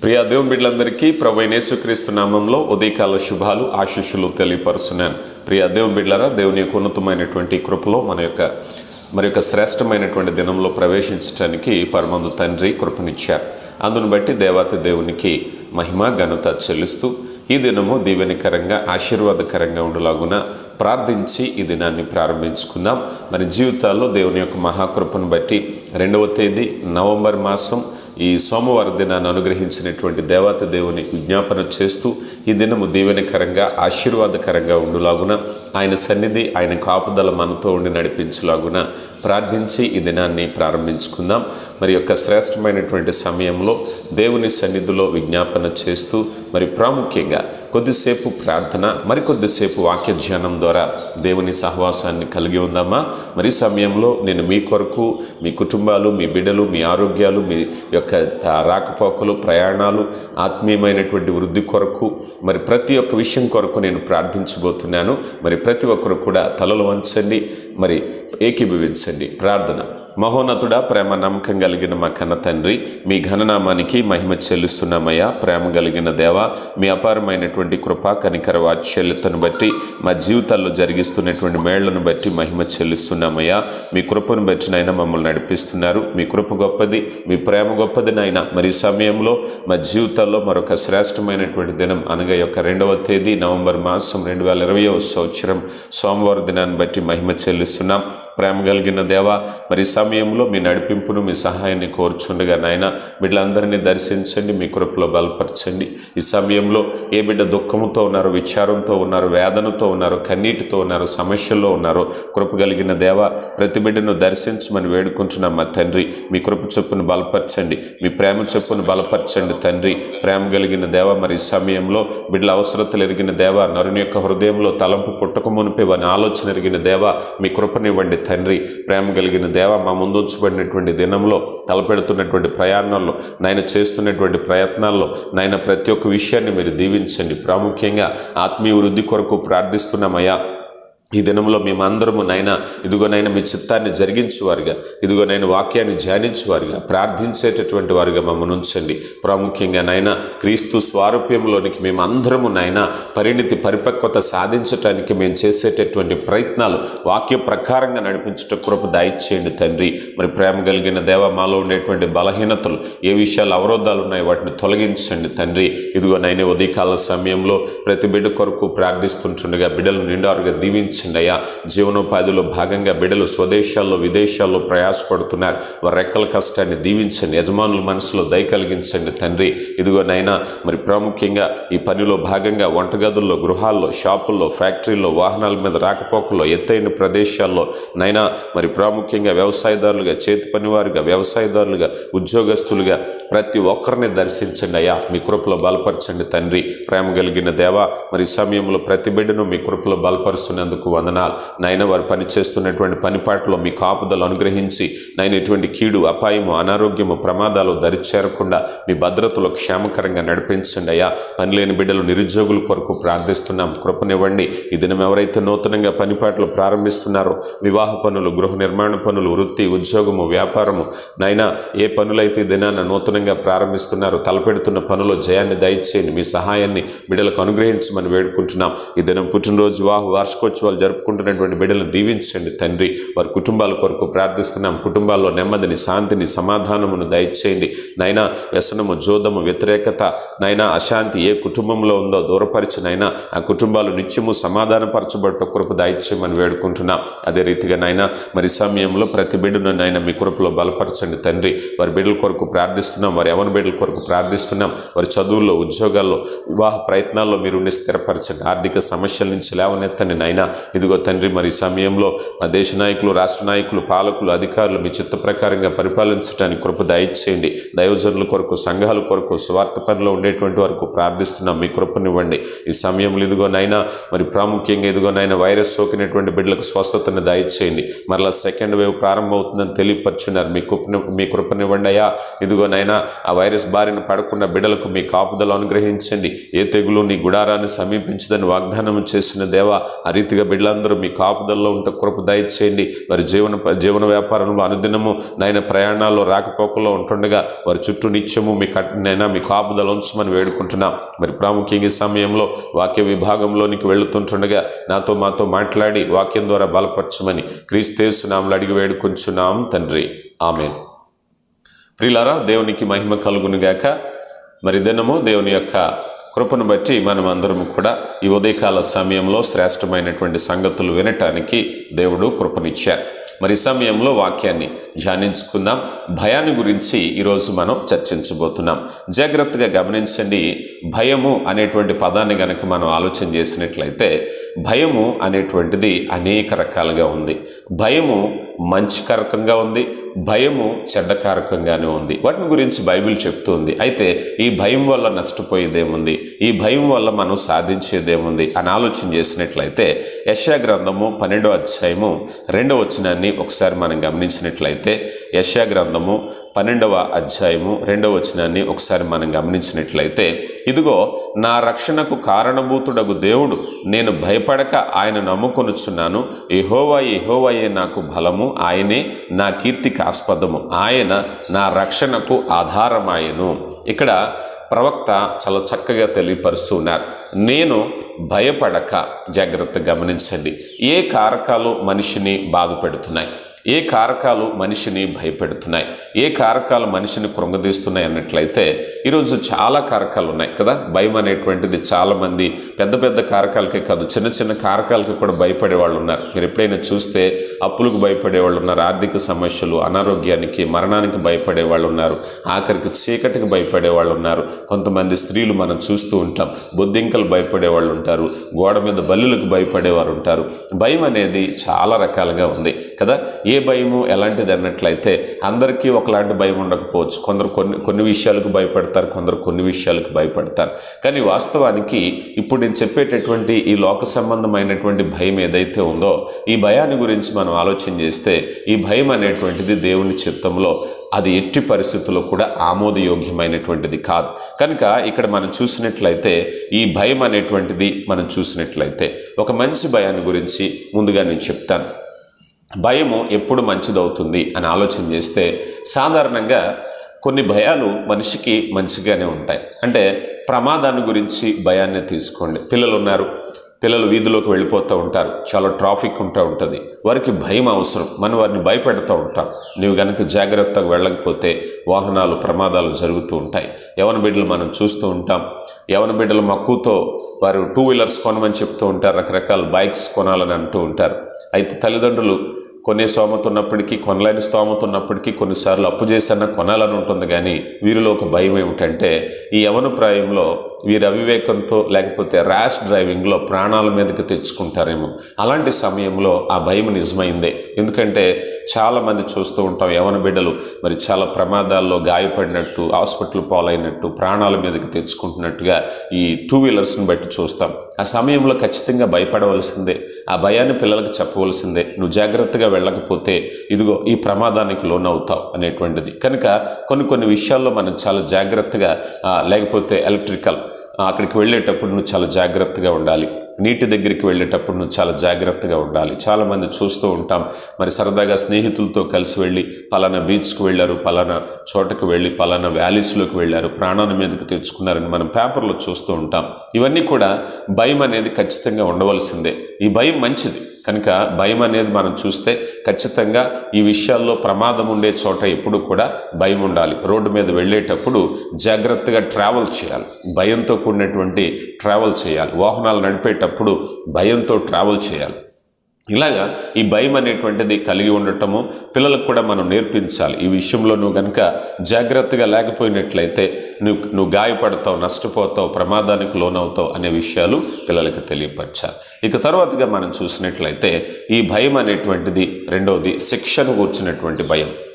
ప్రియ దేవుని బిడ్డలందరికీ ప్రభు యేసుక్రీస్తు నామంలో ఉదయకాల శుభాలు ఆశీస్సులు తెలియపరుస్తున్నాను ప్రియ దేవుని బిడ్డలారా దేవుని యొక్క ఉన్నతమైనటువంటి కృపలో మన యొక్క మరి యొక్క శ్రేష్టమైనటువంటి దినంలో ప్రవేశించడానికి పరమందు తండ్రి కృపనిచ్చారు అందును బట్టి దేవాతి దేవునికి మహిమ ఘనత చెల్లిస్తూ ఈ దినము దీవెనికరంగా ఆశీర్వాదకరంగా ఉండలాగున ప్రార్థించి ఈ దినాన్ని ప్రారంభించుకుందాం మన జీవితాల్లో దేవుని యొక్క మహాకృపను బట్టి రెండవ తేదీ నవంబర్ మాసం ఈ సోమవార దినాన్ని అనుగ్రహించినటువంటి దేవత దేవుని విజ్ఞాపన చేస్తూ ఈ దినము దీవెనకరంగా ఆశీర్వాదకరంగా ఉండులాగున ఆయన సన్నిధి ఆయన కాపుదల మనతో ఉండి నడిపించులాగున ప్రార్థించి ఈ దినాన్ని ప్రారంభించుకుందాం మరి యొక్క శ్రేష్టమైనటువంటి సమయంలో దేవుని సన్నిధిలో విజ్ఞాపన చేస్తూ మరి ప్రాముఖ్యంగా కొద్దిసేపు ప్రార్థన మరి కొద్దిసేపు వాక్య ధ్యానం ద్వారా దేవుని సహవాసాన్ని కలిగి ఉందామా మరి సమయంలో నేను మీ కొరకు మీ కుటుంబాలు మీ బిడ్డలు మీ ఆరోగ్యాలు మీ యొక్క ఆ, రాకపోకలు ప్రయాణాలు ఆత్మీయమైనటువంటి వృద్ధి కొరకు మరి ప్రతి ఒక్క విషయం కొరకు నేను ప్రార్థించబోతున్నాను మరి ప్రతి ఒక్కరు కూడా తలలు వంచండి మరి ఏకీభవించండి ప్రార్థన మహోన్నతుడా ప్రేమ నమ్మకం కలిగిన మా కన్న తండ్రి మీ ఘననామానికి మహిమ చెల్లిస్తున్నామయ్యా ప్రేమ కలిగిన దేవ మీ అపారమైనటువంటి కృప కనికర వాత్సల్యతను బట్టి మా జీవితాల్లో జరిగిస్తున్నటువంటి మేళ్లను బట్టి మహిమ చెల్లిస్తున్నామయ్యా మీ కృపను బట్టి నైనా మమ్మల్ని నడిపిస్తున్నారు మీ కృప గొప్పది మీ ప్రేమ గొప్పది నాయన మరి ఈ సమయంలో మా జీవితాల్లో మరొక శ్రేష్టమైనటువంటి దినం అనగా యొక్క రెండవ తేదీ నవంబర్ మాసం రెండు వేల ఇరవయో సంవత్సరం సోమవారం దినాన్ని బట్టి మహిమ చెల్లిస్తున్నాం ప్రేమ కలిగిన దేవ మరి ఈ సమయంలో మీ నడిపింపును మీ సహాయాన్ని కోరుచుండగా నాయన బిడ్డలందరినీ దర్శించండి మీ కృపలో బలపరచండి ఈ సమయంలో ఏ బిడ్డ దుఃఖముతో ఉన్నారు విచారంతో ఉన్నారు వేదనతో ఉన్నారు కన్నీటితో ఉన్నారు సమస్యల్లో ఉన్నారు కృప కలిగిన దేవ ప్రతి బిడ్డను దర్శించమని వేడుకుంటున్నాం మా తండ్రి మీ కృప చొప్పును బలపరచండి మీ ప్రేమ చొప్పును బలపరచండి తండ్రి ప్రేమ కలిగిన దేవ మరి ఈ సమయంలో బిడ్డల అవసరతలు ఎరిగిన దేవ నరుని యొక్క హృదయంలో తలంపు పుట్టక మునిపే వాని ఆలోచన ఎరిగిన దేవ మీ కృపనివ్వండి తండ్రి ప్రేమ కలిగిన దేవ మా ముందు ఉంచబడినటువంటి దినంలో తలపెడుతున్నటువంటి ప్రయాణాల్లో నాయన చేస్తున్నటువంటి ప్రయత్నాల్లో నాయన ప్రతి ఒక్క విషయాన్ని మీరు దీవించండి ప్రాముఖ్యంగా ఆత్మీయ వృద్ధి కొరకు ప్రార్థిస్తున్నామయ్యా ఈ దినంలో మేమందరము నైనా ఇదిగోనైనా మీ చిత్తాన్ని జరిగించేవారుగా ఇదిగోనైనా వాక్యాన్ని ధ్యానించేవారుగా ప్రార్థించేటటువంటి వారుగా మమ్మల్ని ఉంచండి ప్రాముఖ్యంగా నైనా క్రీస్తు స్వారూప్యంలోనికి మేమందరము నైనా పరిణితి పరిపక్వత సాధించటానికి మేము చేసేటటువంటి ప్రయత్నాలు వాక్య ప్రకారంగా నడిపించట కృప దయచేయండి తండ్రి మరి ప్రేమ కలిగిన దేవ మాలో ఉండేటువంటి బలహీనతలు ఏ విషయాలు అవరోధాలు ఉన్నాయో వాటిని తొలగించండి తండ్రి ఇదిగో నైనా ఉదయకాల సమయంలో ప్రతి బిడ్డ కొరకు ప్రార్థిస్తుంటుండగా బిడ్డలు నిండారుగా దీవించండి అయ్యా జీవనోపాధిలో భాగంగా బిడ్డలు స్వదేశాల్లో విదేశాల్లో ప్రయాసపడుతున్నారు వారి రెక్కల కష్టాన్ని దీవించండి యజమానుల మనసులో దయ కలిగించండి తండ్రి ఇదిగో నైనా మరి ప్రాముఖ్యంగా ఈ పనిలో భాగంగా వంటగదుల్లో గృహాల్లో షాపుల్లో ఫ్యాక్టరీల్లో వాహనాల మీద రాకపోకల్లో ఎత్తైన ప్రదేశాల్లో నైనా మరి ప్రాముఖ్యంగా వ్యవసాయదారులుగా చేతి పనివారుగా వ్యవసాయదారులుగా ఉద్యోగస్తులుగా ప్రతి ఒక్కరిని దర్శించండి అయ్యా మీ కృపలో బలపరచండి తండ్రి ప్రేమ కలిగిన దేవ మరి ఈ సమయంలో ప్రతి బిడ్డను మీ కృపలో బలపరుస్తున్నందుకు వందనాలు నాయన వారు పనిచేస్తున్నటువంటి పనిపాట్లో మీ కాపుదలు అనుగ్రహించి నాయన ఎటువంటి కీడు అపాయము అనారోగ్యము ప్రమాదాలు దరిచేరకుండా మీ భద్రతలో క్షేమకరంగా నడిపించండి అయ్యా పని లేని బిడ్డలు నిరుద్యోగుల కొరకు ప్రార్థిస్తున్నాం కృపనివ్వండి ఈ దినం ఎవరైతే నూతనంగా పనిపాట్లు ప్రారంభిస్తున్నారో వివాహ పనులు గృహ నిర్మాణ పనులు వృత్తి ఉద్యోగము వ్యాపారము నాయన ఏ పనులైతే ఈ దినాన నూతనంగా ప్రారంభిస్తున్నారో తలపెడుతున్న పనులో జయాన్ని దయచేయండి మీ సహాయాన్ని బిడ్డలకు అనుగ్రహించమని వేడుకుంటున్నాం ఈ దినం పుట్టినరోజు వివాహ వార్షికోత్సవాలు జరుపుకుంటున్నటువంటి బిడ్డలను దీవించండి తండ్రి వారి కుటుంబాల కొరకు ప్రార్థిస్తున్నాం కుటుంబాల్లో నెమ్మదిని శాంతిని సమాధానమును దయచేయండి నైనా వ్యసనము జోదము వ్యతిరేకత నైనా అశాంతి ఏ కుటుంబంలో ఉందో దూరపరిచి నైనా ఆ కుటుంబాలు నిత్యము సమాధానపరచబట్ట కృప దయచేయమని వేడుకుంటున్నాం అదే రీతిగా నైనా మరి సమయంలో ప్రతి బిడ్డను నైనా మీ కృపలో బలపరచండి తండ్రి వారి బిడ్డల కొరకు ప్రార్థిస్తున్నాం వారి యవన బిడ్డల కొరకు ప్రార్థిస్తున్నాం వారి చదువుల్లో ఉద్యోగాల్లో వివాహ ప్రయత్నాల్లో మీరు ఉండి స్థిరపరచండి ఆర్థిక సమస్యల నుంచి లేవనెత్తండి నైనా ఇదిగో తండ్రి మరి ఈ సమయంలో మా దేశ నాయకులు రాష్ట్ర నాయకులు పాలకులు అధికారులు మీ చిత్త ప్రకారంగా పరిపాలించడానికి కృప దయచేయండి దైవజనుల కొరకు సంఘాల కొరకు స్వార్థ పనిలో ఉండేటువంటి వరకు ప్రార్థిస్తున్నాం మీ కృపనివ్వండి ఈ సమయంలో ఇదిగోనైనా మరి ప్రాముఖ్యంగా ఇదిగోనైనా వైరస్ సోకినటువంటి బిడ్డలకు స్వస్థతను దయచేయండి మరలా సెకండ్ వేవ్ ప్రారంభమవుతుందని తెలియపరుచున్నారు మీ కృపని మీ కృపనివ్వండి అయ్యా ఇదిగోనైనా ఆ వైరస్ బారిన పడకుండా బిడ్డలకు మీ కాపుదలు అనుగ్రహించండి ఏ తెగులు నీ గుడారాన్ని సమీపించదని వాగ్దానం చేసిన దేవా ఆ రీతిగా బిడ్డలందరూ మీ కాపుదల్లో ఉంటే కృప దయచేయండి వారి జీవన జీవన వ్యాపారంలో అనుదినము నాయన ప్రయాణాల్లో రాకపోకల్లో ఉంటుండగా వారి చుట్టూ నిత్యము మీ కట్టినైనా మీ కాపుదల ఉంచమని వేడుకుంటున్నాం మరి ప్రాముఖ్యంగా ఈ సమయంలో వాక్య విభాగంలోనికి వెళుతుంటుండగా నాతో మాతో మాట్లాడి వాక్యం ద్వారా బలపరచమని క్రీస్తేసు నామలు అడిగి వేడుకుంటున్నాం తండ్రి ఆమెన్ ప్రియులారా దేవునికి మహిమ కలుగును గాక మరి దినము దేవుని యొక్క కృపను బట్టి మనం అందరం కూడా ఈ ఉదయకాల సమయంలో శ్రేష్టమైనటువంటి సంగతులు వినటానికి దేవుడు కృపనిచ్చారు మరి ఈ సమయంలో వాక్యాన్ని ధ్యానించుకుందాం భయాన్ని గురించి ఈరోజు మనం చర్చించబోతున్నాం జాగ్రత్తగా గమనించండి భయము అనేటువంటి పదాన్ని గనక మనం ఆలోచన చేసినట్లయితే భయము అనేటువంటిది అనేక రకాలుగా ఉంది భయము మంచికరకంగా ఉంది భయము చెడ్డకారకంగానే ఉంది వాటిని గురించి బైబిల్ చెప్తుంది అయితే ఈ భయం వల్ల నష్టపోయేదేముంది ఈ భయం వల్ల మనం సాధించేదేముంది అని ఆలోచన చేసినట్లయితే యశా గ్రంథము పన్నెండో అధ్యాయము రెండవ వచనాన్ని ఒకసారి మనం గమనించినట్లయితే యశా గ్రంథము పన్నెండవ అధ్యాయము రెండవ వచనాన్ని ఒకసారి మనం గమనించినట్లయితే ఇదిగో నా రక్షణకు కారణభూతుడగు దేవుడు నేను భయపడక ఆయన నమ్ముకొనుచున్నాను ఎహోవా ఎహోవాయే నాకు బలము ఆయనే నా కీర్తికి ఆస్పదము ఆయన నా రక్షణకు ఆధారమాయను ఇక్కడ ప్రవక్త చాలా చక్కగా తెలియపరుస్తున్నారు నేను భయపడక జాగ్రత్త గమనించండి ఏ కారకాలు మనిషిని బాధ పెడుతున్నాయి ఏ కారకాలు మనిషిని భయపెడుతున్నాయి ఏ కారకాలు మనిషిని కృంగదీస్తున్నాయి అన్నట్లయితే ఈరోజు చాలా కారకాలు ఉన్నాయి కదా భయం అనేటువంటిది చాలామంది పెద్ద పెద్ద కారకాలకే కాదు చిన్న చిన్న కారకాలకి కూడా భయపడే వాళ్ళు ఉన్నారు మీరు ఎప్పుడైనా చూస్తే అప్పులకు భయపడే వాళ్ళు ఉన్నారు ఆర్థిక సమస్యలు అనారోగ్యానికి మరణానికి భయపడే వాళ్ళు ఉన్నారు ఆఖరికి చీకటికి భయపడే వాళ్ళు ఉన్నారు కొంతమంది స్త్రీలు మనం చూస్తూ ఉంటాం బొద్దింకలు భయపడే వాళ్ళు ఉంటారు గోడ మీద బల్లులకు భయపడేవారు ఉంటారు భయం అనేది చాలా రకాలుగా ఉంది కదా ఏ భయము ఎలాంటిది అన్నట్లయితే అందరికీ ఒకలాంటి భయం ఉండకపోవచ్చు కొందరు కొన్ని కొన్ని విషయాలకు భయపడతారు కొందరు కొన్ని విషయాలకు భయపడతారు కానీ వాస్తవానికి ఇప్పుడు నేను చెప్పేటటువంటి ఈ లోక సంబంధమైనటువంటి భయం ఏదైతే ఉందో ఈ భయాన్ని గురించి మనం ఆలోచన చేస్తే ఈ భయం అనేటువంటిది దేవుని చిత్తంలో అది ఎట్టి పరిస్థితుల్లో కూడా ఆమోదయోగ్యమైనటువంటిది కాదు కనుక ఇక్కడ మనం చూసినట్లయితే ఈ భయం అనేటువంటిది మనం చూసినట్లయితే ఒక మంచి భయాన్ని గురించి ముందుగా నేను చెప్తాను భయము ఎప్పుడు మంచిదవుతుంది అని ఆలోచన చేస్తే సాధారణంగా కొన్ని భయాలు మనిషికి మంచిగానే ఉంటాయి అంటే ప్రమాదాన్ని గురించి భయాన్ని తీసుకోండి పిల్లలు ఉన్నారు పిల్లలు వీధిలోకి వెళ్ళిపోతూ ఉంటారు చాలా ట్రాఫిక్ ఉంటూ ఉంటుంది వారికి భయం అవసరం మనం వారిని భయపెడుతూ ఉంటాం నీవు కనుక జాగ్రత్తగా వెళ్ళకపోతే వాహనాలు ప్రమాదాలు జరుగుతూ ఉంటాయి యవన బిడ్డలు మనం చూస్తూ ఉంటాం యవన బిడ్డలు మక్కువతో వారు టూ వీలర్స్ కొనమని చెప్తూ ఉంటారు రకరకాల బైక్స్ కొనాలని అంటూ ఉంటారు అయితే తల్లిదండ్రులు కొనే స్తోమత ఉన్నప్పటికీ కొనలేని స్తోమత ఉన్నప్పటికీ కొన్నిసార్లు అప్పు చేసన్నా కొనాలని ఉంటుంది కానీ వీరిలో ఒక భయం ఏమిటంటే ఈ యవన ప్రాయంలో వీరి అవివేకంతో లేకపోతే ర్యాష్ డ్రైవింగ్లో ప్రాణాల మీదకి తెచ్చుకుంటారేమో అలాంటి సమయంలో ఆ భయం నిజమైందే ఎందుకంటే చాలామంది చూస్తూ ఉంటాం యవన బిడ్డలు మరి చాలా ప్రమాదాల్లో గాయపడినట్టు హాస్పిటల్ పాలైనట్టు ప్రాణాల మీదకి తెచ్చుకుంటున్నట్టుగా ఈ టూ వీలర్స్ని బట్టి చూస్తాం ఆ సమయంలో ఖచ్చితంగా భయపడవలసిందే ఆ భయాన్ని పిల్లలకు చెప్పవలసిందే నువ్వు జాగ్రత్తగా వెళ్ళకపోతే ఇదిగో ఈ ప్రమాదానికి లోనవుతావు అనేటువంటిది కనుక కొన్ని కొన్ని విషయాల్లో మనం చాలా జాగ్రత్తగా ఆ, లేకపోతే ఎలక్ట్రికల్ ఆ, అక్కడికి వెళ్ళేటప్పుడు నువ్వు చాలా జాగ్రత్తగా ఉండాలి నీటి దగ్గరికి వెళ్ళేటప్పుడు నువ్వు చాలా జాగ్రత్తగా ఉండాలి చాలామంది చూస్తూ ఉంటాం మరి సరదాగా స్నేహితులతో కలిసి వెళ్ళి పలానా బీచ్కి వెళ్ళారు పలానా చోటకు వెళ్ళి పలానా వ్యాలీస్లోకి వెళ్ళారు ప్రాణాల మీదకి తెచ్చుకున్నారని మనం పేపర్లో చూస్తూ ఉంటాం ఇవన్నీ కూడా భయం అనేది ఖచ్చితంగా ఉండవలసిందే ఈ భయం మంచిది కనుక భయం అనేది మనం చూస్తే ఖచ్చితంగా ఈ విషయాల్లో ప్రమాదం ఉండే చోట ఎప్పుడు కూడా భయం ఉండాలి రోడ్డు మీద వెళ్ళేటప్పుడు జాగ్రత్తగా ట్రావెల్ చేయాలి భయంతో కూడినటువంటి ట్రావెల్ చేయాలి వాహనాలు నడిపేటప్పుడు భయంతో ట్రావెల్ చేయాలి ఇలాగా ఈ భయం అనేటువంటిది కలిగి ఉండటము పిల్లలకు కూడా మనం నేర్పించాలి ఈ విషయంలో నువ్వు కనుక జాగ్రత్తగా లేకపోయినట్లయితే నువ్వు నువ్వు గాయపడతావు నష్టపోతావు ప్రమాదానికి లోనవుతావు అనే విషయాలు పిల్లలకి తెలియపరచాలి ఇక తర్వాతగా మనం చూసినట్లయితే ఈ భయం అనేటువంటిది రెండవది శిక్షను కూర్చున్నటువంటి భయం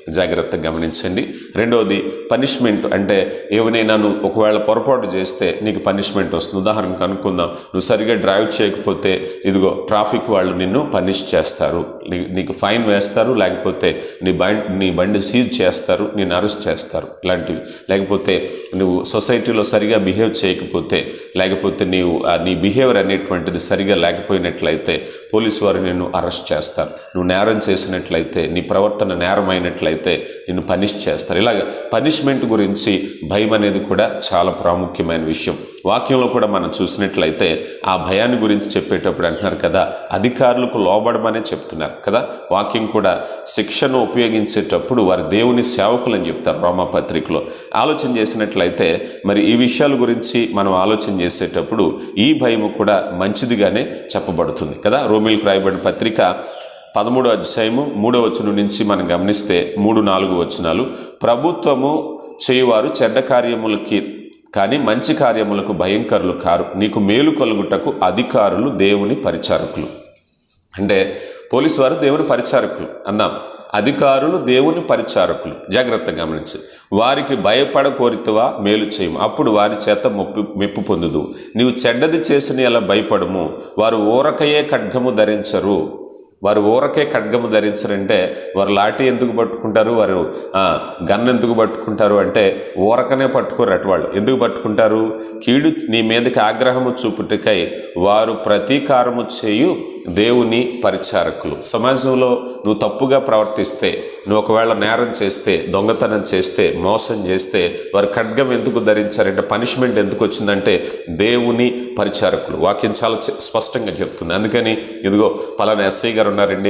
జాగ్రత్తగా గమనించండి రెండవది పనిష్మెంట్ అంటే ఏవనైనా నువ్వు ఒకవేళ పొరపాటు చేస్తే నీకు పనిష్మెంట్ వస్తుంది ఉదాహరణకు అనుకుందాం నువ్వు సరిగా డ్రైవ్ చేయకపోతే ఇదిగో ట్రాఫిక్ వాళ్ళు నిన్ను పనిష్ చేస్తారు నీ- నీకు ఫైన్ వేస్తారు లేకపోతే నీ బండి నీ బండి సీజ్ చేస్తారు నేను అరెస్ట్ చేస్తారు ఇలాంటివి లేకపోతే నువ్వు సొసైటీలో సరిగా బిహేవ్ చేయకపోతే లేకపోతే నీవు ఆ నీ బిహేవియర్ అనేటువంటిది సరిగా లేకపోయినట్లయితే పోలీసు వారు నిన్ను అరెస్ట్ చేస్తారు నువ్వు నేరం చేసినట్లయితే నీ ప్రవర్తన నేరమైనట్లయితే నిన్ను పనిష్ చేస్తారు ఇలాగ పనిష్మెంట్ గురించి భయం అనేది కూడా చాలా ప్రాముఖ్యమైన విషయం వాక్యంలో కూడా మనం చూసినట్లయితే ఆ భయాన్ని గురించి చెప్పేటప్పుడు అంటున్నారు కదా అధికారులకు లోబడమనే చెప్తున్నారు కదా వాక్యం కూడా శిక్షను ఉపయోగించేటప్పుడు వారి దేవుని సేవకులని చెప్తారు రోమా పత్రికలో ఆలోచన చేసినట్లయితే మరి ఈ విషయాల గురించి మనం ఆలోచన చేసేటప్పుడు ఈ భయము కూడా మంచిదిగానే చెప్పబడుతుంది కదా రోమిల్కి రాయబడిన పత్రిక పదమూడో అధ్యాయము మూడో వచనం నుంచి మనం గమనిస్తే మూడు నాలుగు వచనాలు ప్రభుత్వము చేయువారు చెడ్డ కార్యములకి కానీ మంచి కార్యములకు భయంకరులు కారు నీకు మేలు కలుగుటకు అధికారులు దేవుని పరిచారకులు అంటే పోలీసు వారు దేవుని పరిచారకులు అన్నాం అధికారులు దేవుని పరిచారకులు జాగ్రత్తగా గమనించి వారికి భయపడ కోరితవా మేలు చేయము అప్పుడు వారి చేత మొప్పి మెప్పు పొందుదు నీవు చెడ్డది చేసిన ఎలా భయపడము వారు ఊరకయే ఖడ్గము ధరించరు వారు ఊరకే ఖడ్గము ధరించరంటే వారు లాఠీ ఎందుకు పట్టుకుంటారు వారు ఆ, గన్ ఎందుకు పట్టుకుంటారు అంటే ఊరకనే పట్టుకోరు అటు వాళ్ళు ఎందుకు పట్టుకుంటారు కీడు నీ మీదకి ఆగ్రహము చూపుటకై వారు ప్రతీకారము చేయు దేవుని పరిచారకులు సమాజంలో నువ్వు తప్పుగా ప్రవర్తిస్తే నువ్వు ఒకవేళ నేరం చేస్తే దొంగతనం చేస్తే మోసం చేస్తే వారు ఖడ్గం ఎందుకు ధరించారంటే పనిష్మెంట్ ఎందుకు వచ్చిందంటే దేవుని పరిచారకులు వాక్యం చాలా చ- స్పష్టంగా చెప్తుంది అందుకని ఇదిగో పలానా ఎస్ఐ గారు ఉన్నారండి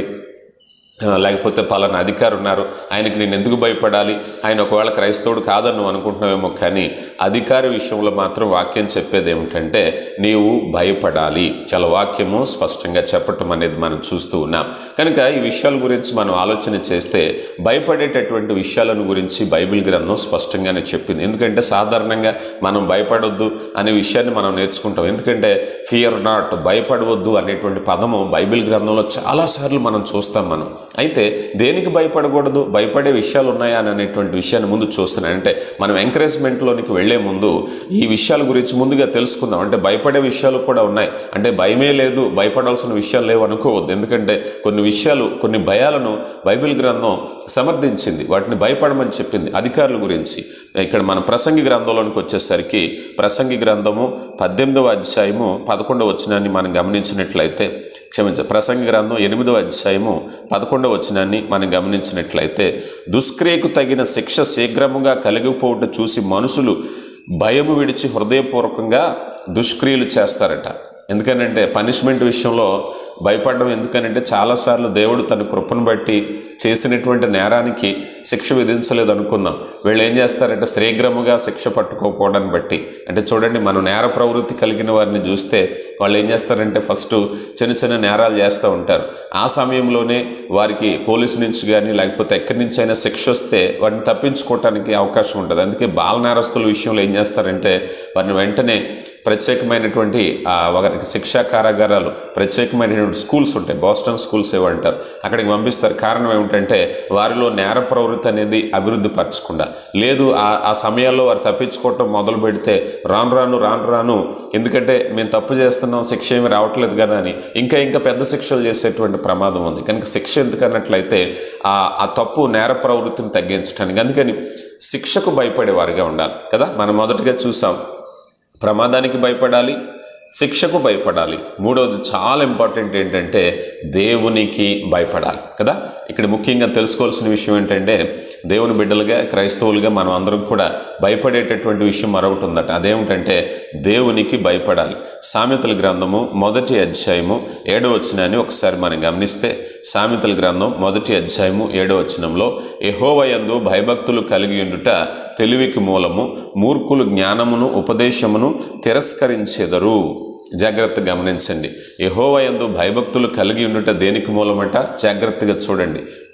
ఆ, లేకపోతే పలానా అధికారి ఉన్నారు ఆయనకి నేను ఎందుకు భయపడాలి ఆయన ఒకవేళ క్రైస్తవుడు కాదని నువ్వు అనుకుంటున్నావేమో కానీ అధికారి విషయంలో మాత్రం వాక్యం చెప్పేది ఏమిటంటే నీవు భయపడాలి చాలా వాక్యము స్పష్టంగా చెప్పటం అనేది మనం చూస్తూ ఉన్నాం కనుక ఈ విషయాల గురించి మనం ఆలోచన చేస్తే భయపడేటటువంటి విషయాలను గురించి బైబిల్ గ్రంథం స్పష్టంగానే చెప్పింది ఎందుకంటే సాధారణంగా మనం భయపడొద్దు అనే విషయాన్ని మనం నేర్చుకుంటాం ఎందుకంటే ఫియర్ నాట్ భయపడవద్దు అనేటువంటి పదము బైబిల్ గ్రంథంలో చాలాసార్లు మనం చూస్తాం మనం అయితే దేనికి భయపడకూడదు భయపడే విషయాలు ఉన్నాయా అని అనేటువంటి విషయాన్ని ముందు చూస్తున్నాను అంటే మనం ఎంకరేజ్మెంట్లోనికి వెళ్లే ముందు ఈ విషయాల గురించి ముందుగా తెలుసుకుందాం అంటే భయపడే విషయాలు కూడా ఉన్నాయి అంటే భయమే లేదు భయపడాల్సిన విషయాలు లేవు అనుకోవద్దు ఎందుకంటే కొన్ని విషయాలు కొన్ని భయాలను బైబిల్ గ్రంథం సమర్థించింది వాటిని భయపడమని చెప్పింది అధికారుల గురించి ఇక్కడ మన ప్రసంగి గ్రంథంలోనికి వచ్చేసరికి ప్రసంగి గ్రంథము పద్దెనిమిదవ అధ్యాయము పదకొండవ వచనాన్ని మనం గమనించినట్లయితే క్షమించ ప్రసంగి గ్రంథం ఎనిమిదవ అధ్యాయము పదకొండవ వచనాన్ని మనం గమనించినట్లయితే దుష్క్రియకు తగిన శిక్ష శీఘ్రముగా కలిగిపోవట చూసి మనుషులు భయము విడిచి హృదయపూర్వకంగా దుష్క్రియలు చేస్తారట ఎందుకనంటే పనిష్మెంట్ విషయంలో భయపడడం ఎందుకనంటే చాలాసార్లు దేవుడు తన కృపను బట్టి చేసినటువంటి నేరానికి శిక్ష విధించలేదు అనుకుందాం వీళ్ళు ఏం చేస్తారంటే శీఘ్రముగా శిక్ష పట్టుకోకపోవడాన్ని బట్టి అంటే చూడండి మనం నేర ప్రవృత్తి కలిగిన వారిని చూస్తే వాళ్ళు ఏం చేస్తారంటే ఫస్ట్ చిన్న చిన్న నేరాలు చేస్తూ ఉంటారు ఆ సమయంలోనే వారికి పోలీసు నుంచి కానీ లేకపోతే ఎక్కడి నుంచి అయినా శిక్ష వస్తే వాటిని తప్పించుకోవటానికి అవకాశం ఉంటుంది అందుకే బాల నేరస్తుల విషయంలో ఏం చేస్తారంటే వారిని వెంటనే ప్రత్యేకమైనటువంటి ఆ, వారికి శిక్షా కారాగారాలు ప్రత్యేకమైనటువంటి స్కూల్స్ ఉంటాయి బాస్టన్ స్కూల్స్ ఏవో అంటారు అక్కడికి పంపిస్తారు కారణం ఏమిటంటే వారిలో నేర ప్రవృత్తి అనేది అభివృద్ధి పరచకుండా లేదు ఆ ఆ సమయాల్లో వారు తప్పించుకోవటం మొదలు పెడితే రాను రాను రాను రాను ఎందుకంటే మేము తప్పు చేస్తున్నాం శిక్ష ఏమి రావట్లేదు కదా అని ఇంకా ఇంకా పెద్ద శిక్షలు చేసేటువంటి ప్రమాదం ఉంది కనుక శిక్ష ఎందుకన్నట్లయితే ఆ ఆ తప్పు నేర ప్రవృత్తిని తగ్గించడానికి అందుకని శిక్షకు భయపడేవారిగా ఉండాలి కదా మనం మొదటిగా చూసాం ప్రమాదానికి భయపడాలి శిక్షకు భయపడాలి మూడవది చాలా ఇంపార్టెంట్ ఏంటంటే దేవునికి భయపడాలి కదా ఇక్కడ ముఖ్యంగా తెలుసుకోవాల్సిన విషయం ఏంటంటే దేవుని బిడ్డలుగా క్రైస్తవులుగా మనం అందరం కూడా భయపడేటటువంటి విషయం మరొకటి ఉందట అదేమిటంటే దేవునికి భయపడాలి సామెతల గ్రంథము మొదటి అధ్యాయము ఏడో వచనాన్ని ఒకసారి మనం గమనిస్తే సామెతల గ్రంథం మొదటి అధ్యాయము ఏడో వచనంలో యెహోవయందు భయభక్తులు కలిగి ఉండుట తెలివికి మూలము మూర్ఖులు జ్ఞానమును ఉపదేశమును తిరస్కరించెదరు జాగ్రత్తగా గమనించండి యహోవయందు భయభక్తులు కలిగి ఉండుట దేనికి మూలమట జాగ్రత్తగా చూడండి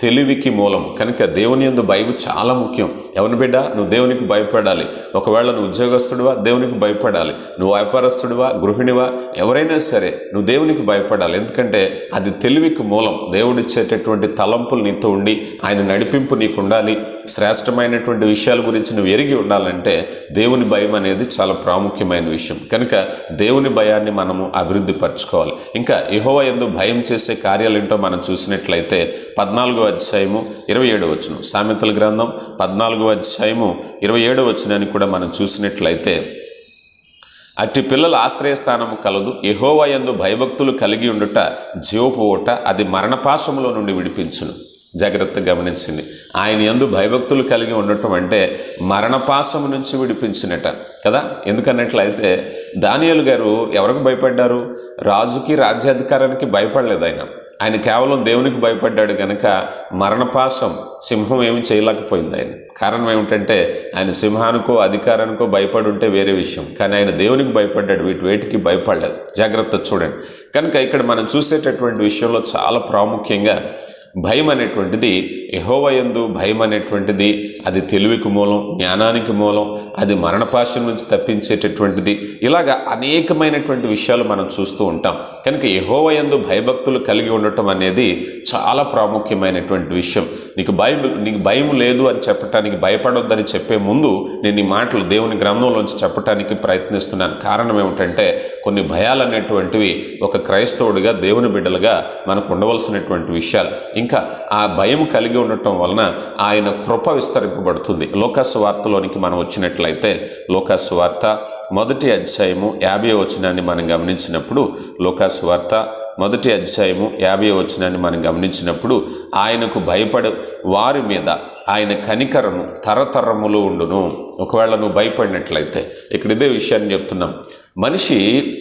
తెలివికి మూలం కనుక దేవుని యందు భయం చాలా ముఖ్యం ఎవరిని బిడ్డ నువ్వు దేవునికి భయపడాలి ఒకవేళ నువ్వు ఉద్యోగస్తుడివా దేవునికి భయపడాలి నువ్వు వ్యాపారస్తుడివా గృహిణివా ఎవరైనా సరే నువ్వు దేవునికి భయపడాలి ఎందుకంటే అది తెలివికి మూలం దేవుడిచ్చేటటువంటి తలంపులు నీతో ఉండి ఆయన నడిపింపు నీకు ఉండాలి శ్రేష్టమైనటువంటి విషయాల గురించి నువ్వు ఎరిగి ఉండాలంటే దేవుని భయం అనేది చాలా ప్రాముఖ్యమైన విషయం కనుక దేవుని భయాన్ని మనము అభివృద్ధి పరచుకోవాలి ఇంకా యహోవ ఎందు భయం చేసే కార్యాలు ఏంటో మనం చూసినట్లయితే పద్నాలుగో అధ్యాయము ఇరవై ఏడు వచ్చును సామెతల గ్రంథం పద్నాలుగో అధ్యాయము ఇరవై ఏడు వచ్చునని కూడా మనం చూసినట్లయితే అట్టి పిల్లల ఆశ్రయస్థానము కలదు యహోవా యందు భయభక్తులు కలిగి ఉండుట జీవపు ఓట అది మరణపాశములో నుండి విడిపించును జాగ్రత్తగా గమనించింది ఆయన యందు భయభక్తులు కలిగి ఉండటం అంటే మరణపాశము నుంచి విడిపించినట కదా ఎందుకన్నట్లయితే దానియలు గారు ఎవరికి భయపడ్డారు రాజుకి రాజ్యాధికారానికి భయపడలేదు ఆయన ఆయన కేవలం దేవునికి భయపడ్డాడు కనుక మరణపాశం సింహం ఏమి చేయలేకపోయింది ఆయన కారణం ఏమిటంటే ఆయన సింహానికో అధికారానికో భయపడి ఉంటే వేరే విషయం కానీ ఆయన దేవునికి భయపడ్డాడు వీటి వేటికి భయపడలేదు జాగ్రత్త చూడండి కనుక ఇక్కడ మనం చూసేటటువంటి విషయంలో చాలా ప్రాముఖ్యంగా భయం అనేటువంటిది యహోవయందు భయం అనేటువంటిది అది తెలివికి మూలం జ్ఞానానికి మూలం అది మరణపాశం నుంచి తప్పించేటటువంటిది ఇలాగా అనేకమైనటువంటి విషయాలు మనం చూస్తూ ఉంటాం కనుక యహోవయందు భయభక్తులు కలిగి ఉండటం అనేది చాలా ప్రాముఖ్యమైనటువంటి విషయం నీకు భయం నీకు భయం లేదు అని చెప్పటానికి భయపడొద్దని చెప్పే ముందు నేను ఈ మాటలు దేవుని గ్రంథంలోంచి చెప్పటానికి ప్రయత్నిస్తున్నాను కారణం ఏమిటంటే కొన్ని భయాలు అనేటువంటివి ఒక క్రైస్తవుడిగా దేవుని బిడ్డలుగా మనకు ఉండవలసినటువంటి విషయాలు ఇంకా ఆ భయం కలిగి ఉండటం వలన ఆయన కృప విస్తరింపబడుతుంది లోకాసు వార్తలోనికి మనం వచ్చినట్లయితే లోకాసు వార్త మొదటి అధ్యాయము యాభై వచనాన్ని మనం గమనించినప్పుడు లోకాసు వార్త మొదటి అధ్యాయము యాభై వచనాన్ని మనం గమనించినప్పుడు ఆయనకు భయపడే వారి మీద ఆయన కనికరము తరతరములు ఉండును ఒకవేళ నువ్వు భయపడినట్లయితే ఇక్కడ ఇదే విషయాన్ని చెప్తున్నాం మనిషి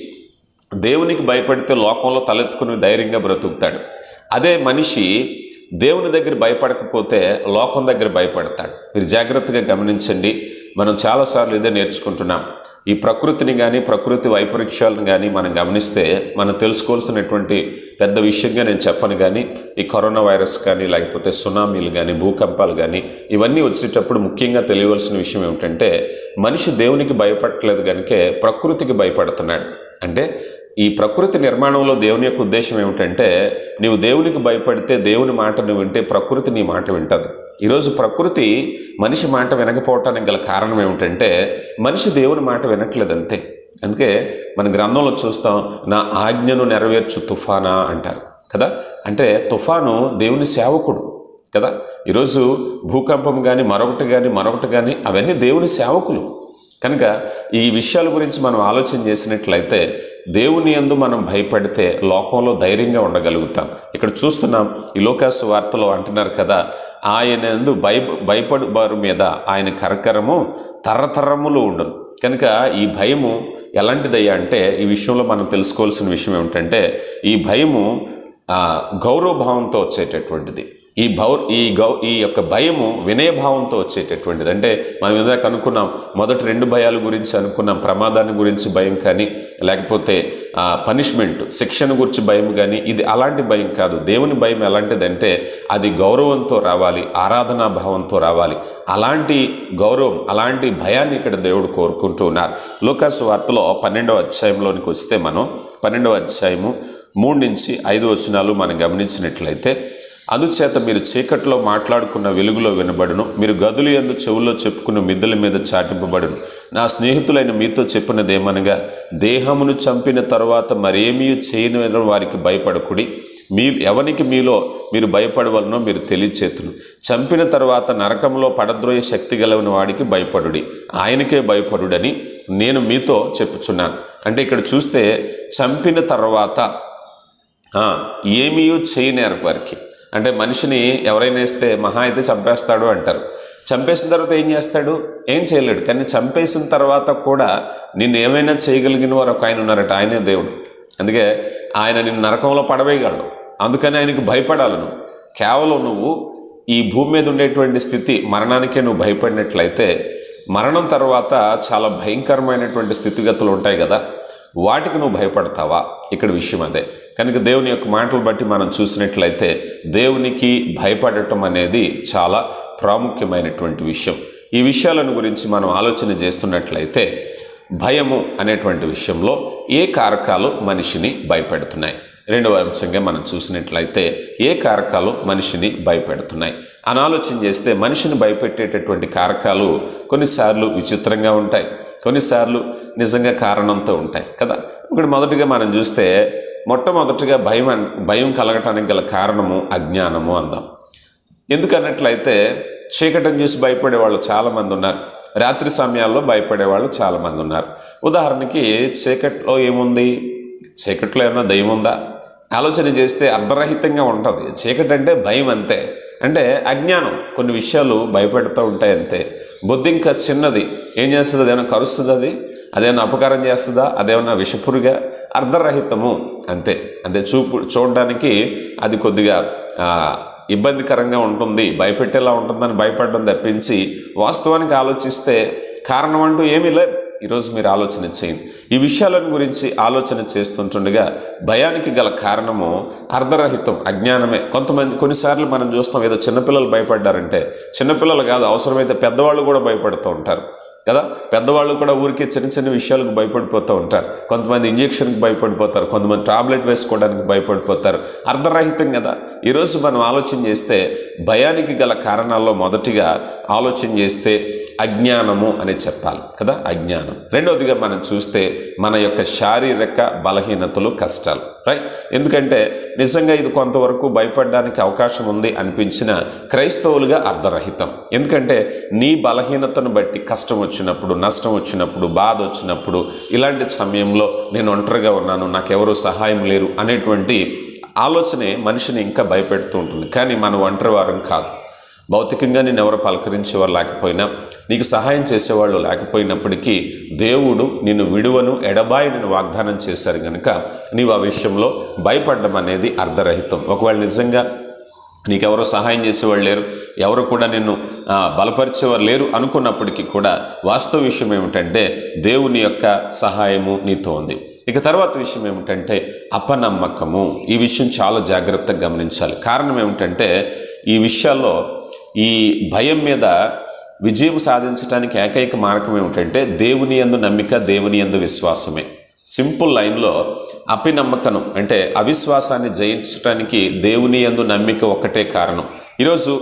దేవునికి భయపడితే లోకంలో తలెత్తుకుని ధైర్యంగా బ్రతుకుతాడు అదే మనిషి దేవుని దగ్గర భయపడకపోతే లోకం దగ్గర భయపడతాడు మీరు జాగ్రత్తగా గమనించండి మనం చాలాసార్లు ఇదే నేర్చుకుంటున్నాం ఈ ప్రకృతిని కానీ ప్రకృతి వైపరీత్యాలను కానీ మనం గమనిస్తే మనం తెలుసుకోవాల్సినటువంటి పెద్ద విషయంగా నేను చెప్పను కానీ ఈ కరోనా వైరస్ కానీ లేకపోతే సునామీలు కానీ భూకంపాలు కానీ ఇవన్నీ వచ్చేటప్పుడు ముఖ్యంగా తెలియవలసిన విషయం ఏమిటంటే మనిషి దేవునికి భయపడట్లేదు కనుకే ప్రకృతికి భయపడుతున్నాడు అంటే ఈ ప్రకృతి నిర్మాణంలో దేవుని యొక్క ఉద్దేశం ఏమిటంటే నీవు దేవునికి భయపడితే దేవుని మాట నువ్వు వింటే ప్రకృతి నీ మాట వింటది ఈరోజు ప్రకృతి మనిషి మాట వినకపోవటానికి గల కారణం ఏమిటంటే మనిషి దేవుని మాట వినట్లేదు అంతే అందుకే మన గ్రంథంలో చూస్తాం నా ఆజ్ఞను నెరవేర్చు తుఫానా అంటారు కదా అంటే తుఫాను దేవుని సేవకుడు కదా ఈరోజు భూకంపం కానీ మరొకటి కానీ మరొకటి కానీ అవన్నీ దేవుని సేవకులు కనుక ఈ విషయాల గురించి మనం ఆలోచన చేసినట్లయితే దేవుని యందు మనం భయపడితే లోకంలో ధైర్యంగా ఉండగలుగుతాం ఇక్కడ చూస్తున్నాం ఈ లోకాసు వార్తలో అంటున్నారు కదా ఆయన యందు భయ భయపడు వారి మీద ఆయన కరకరము తరతరములు ఉండను కనుక ఈ భయము ఎలాంటిదయ్యా అంటే ఈ విషయంలో మనం తెలుసుకోవాల్సిన విషయం ఏమిటంటే ఈ భయము ఆ, గౌరవభావంతో వచ్చేటటువంటిది ఈ భౌ ఈ గౌ ఈ యొక్క భయము వినయభావంతో వచ్చేటటువంటిది అంటే మనం ఇందాక అనుకున్నాం మొదటి రెండు భయాల గురించి అనుకున్నాం ప్రమాదాన్ని గురించి భయం కానీ లేకపోతే పనిష్మెంట్ శిక్షణ గురించి భయం కానీ ఇది అలాంటి భయం కాదు దేవుని భయం ఎలాంటిదంటే అది గౌరవంతో రావాలి ఆరాధనా భావంతో రావాలి అలాంటి గౌరవం అలాంటి భయాన్ని ఇక్కడ దేవుడు కోరుకుంటూ ఉన్నారు లోకాసు వార్తలో పన్నెండవ అధ్యాయంలోనికి వస్తే మనం పన్నెండవ అధ్యాయము మూడు నుంచి ఐదు వచనాలు మనం గమనించినట్లయితే అందుచేత మీరు చీకట్లో మాట్లాడుకున్న వెలుగులో వినబడును మీరు గదులు ఎందు చెవుల్లో చెప్పుకున్న మిద్దెల మీద చాటింపబడును నా స్నేహితులైన మీతో చెప్పినదేమనగా దేహమును చంపిన తర్వాత మరేమీ చేయని వారికి భయపడకుడి మీ ఎవనికి మీలో మీరు భయపడవలనో మీరు తెలియచేతును చంపిన తర్వాత నరకంలో పడద్రోయ శక్తి గలవని వాడికి భయపడుడి ఆయనకే భయపడుడని నేను మీతో చెప్పుచున్నాను అంటే ఇక్కడ చూస్తే చంపిన తర్వాత ఆ, ఏమీ చేయనేరు వారికి అంటే మనిషిని ఎవరైనా వేస్తే మహా అయితే చంపేస్తాడు అంటారు చంపేసిన తర్వాత ఏం చేస్తాడు ఏం చేయలేడు కానీ చంపేసిన తర్వాత కూడా నిన్ను ఏమైనా చేయగలిగిన వారు ఒక ఆయన ఉన్నారట ఆయనే దేవుడు అందుకే ఆయన నిన్ను నరకంలో పడవేయగలడు అందుకని ఆయనకు భయపడాలి నువ్వు కేవలం నువ్వు ఈ భూమి మీద ఉండేటువంటి స్థితి మరణానికే నువ్వు భయపడినట్లయితే మరణం తర్వాత చాలా భయంకరమైనటువంటి స్థితిగతులు ఉంటాయి కదా వాటికి నువ్వు భయపడతావా ఇక్కడ విషయం అదే కనుక దేవుని యొక్క మాటలు బట్టి మనం చూసినట్లయితే దేవునికి భయపడటం అనేది చాలా ప్రాముఖ్యమైనటువంటి విషయం ఈ విషయాలను గురించి మనం ఆలోచన చేస్తున్నట్లయితే భయము అనేటువంటి విషయంలో ఏ కారకాలు మనిషిని భయపెడుతున్నాయి రెండవ అంశంగా మనం చూసినట్లయితే ఏ కారకాలు మనిషిని భయపెడుతున్నాయి అని ఆలోచన చేస్తే మనిషిని భయపెట్టేటటువంటి కారకాలు కొన్నిసార్లు విచిత్రంగా ఉంటాయి కొన్నిసార్లు నిజంగా కారణంతో ఉంటాయి కదా ఇప్పుడు మొదటిగా మనం చూస్తే మొట్టమొదటిగా భయం అన్- భయం కలగటానికి గల కారణము అజ్ఞానము అందాం ఎందుకన్నట్లయితే చీకటిని చూసి భయపడే వాళ్ళు చాలామంది ఉన్నారు రాత్రి సమయాల్లో భయపడే వాళ్ళు చాలామంది ఉన్నారు ఉదాహరణకి చీకట్లో ఏముంది చీకట్లో ఏమైనా దయ్యం ఉందా ఆలోచన చేస్తే అర్ధరహితంగా ఉంటుంది చీకటి అంటే భయం అంతే అంటే అజ్ఞానం కొన్ని విషయాలు భయపెడుతూ ఉంటాయి అంతే బుద్ధి ఇంకా చిన్నది ఏం చేస్తుంది అదేమైనా కరుస్తుంది అది అదేమైనా అపకారం చేస్తుందా అదేమన్నా విషపురుగా అర్ధరహితము అంతే అంతే చూపు చూడడానికి అది కొద్దిగా ఆ, ఇబ్బందికరంగా ఉంటుంది భయపెట్టేలా ఉంటుందని భయపడడం తప్పించి వాస్తవానికి ఆలోచిస్తే కారణం అంటూ ఏమీ లేదు ఈరోజు మీరు ఆలోచన చేయండి ఈ విషయాలను గురించి ఆలోచన చేస్తుంటుండగా భయానికి గల కారణము అర్ధరహితం అజ్ఞానమే కొంతమంది కొన్నిసార్లు మనం చూస్తాం ఏదో చిన్నపిల్లలు భయపడ్డారంటే చిన్నపిల్లలు కాదు అవసరమైతే పెద్దవాళ్ళు కూడా భయపడుతూ ఉంటారు కదా పెద్దవాళ్ళు కూడా ఊరికే చిన్న చిన్న విషయాలకు భయపడిపోతూ ఉంటారు కొంతమంది ఇంజెక్షన్కి భయపడిపోతారు కొంతమంది టాబ్లెట్ వేసుకోవడానికి భయపడిపోతారు అర్ధరహితం కదా ఈరోజు మనం ఆలోచన చేస్తే భయానికి గల కారణాల్లో మొదటిగా ఆలోచన చేస్తే అజ్ఞానము అని చెప్పాలి కదా అజ్ఞానం రెండవదిగా మనం చూస్తే మన యొక్క శారీరక బలహీనతలు కష్టాలు రైట్ ఎందుకంటే నిజంగా ఇది కొంతవరకు భయపడడానికి అవకాశం ఉంది అనిపించిన క్రైస్తవులుగా అర్ధరహితం ఎందుకంటే నీ బలహీనతను బట్టి కష్టం వచ్చినప్పుడు నష్టం వచ్చినప్పుడు బాధ వచ్చినప్పుడు ఇలాంటి సమయంలో నేను ఒంటరిగా ఉన్నాను నాకెవరూ సహాయం లేరు అనేటువంటి ఆలోచనే మనిషిని ఇంకా భయపెడుతూ ఉంటుంది కానీ మనం ఒంటరి వారం కాదు భౌతికంగా నేను ఎవరు పలకరించేవారు లేకపోయినా నీకు సహాయం చేసేవాళ్ళు లేకపోయినప్పటికీ దేవుడు నిన్ను విడువను ఎడబాయి నేను వాగ్దానం చేశారు కనుక నీవు ఆ విషయంలో భయపడడం అనేది అర్ధరహితం ఒకవేళ నిజంగా నీకెవరో సహాయం చేసేవాళ్ళు లేరు ఎవరు కూడా నిన్ను ఆ, బలపరిచేవారు లేరు అనుకున్నప్పటికీ కూడా వాస్తవ విషయం ఏమిటంటే దేవుని యొక్క సహాయము నీతో ఉంది ఇక తర్వాత విషయం ఏమిటంటే అపనమ్మకము ఈ విషయం చాలా జాగ్రత్తగా గమనించాలి కారణం ఏమిటంటే ఈ విషయాల్లో ఈ భయం మీద విజయం సాధించడానికి ఏకైక మార్గం ఏమిటంటే దేవుని యందు నమ్మిక దేవుని యందు విశ్వాసమే సింపుల్ లైన్లో అపినమ్మకను అంటే అవిశ్వాసాన్ని జయించడానికి దేవుని యందు నమ్మిక ఒక్కటే కారణం ఈరోజు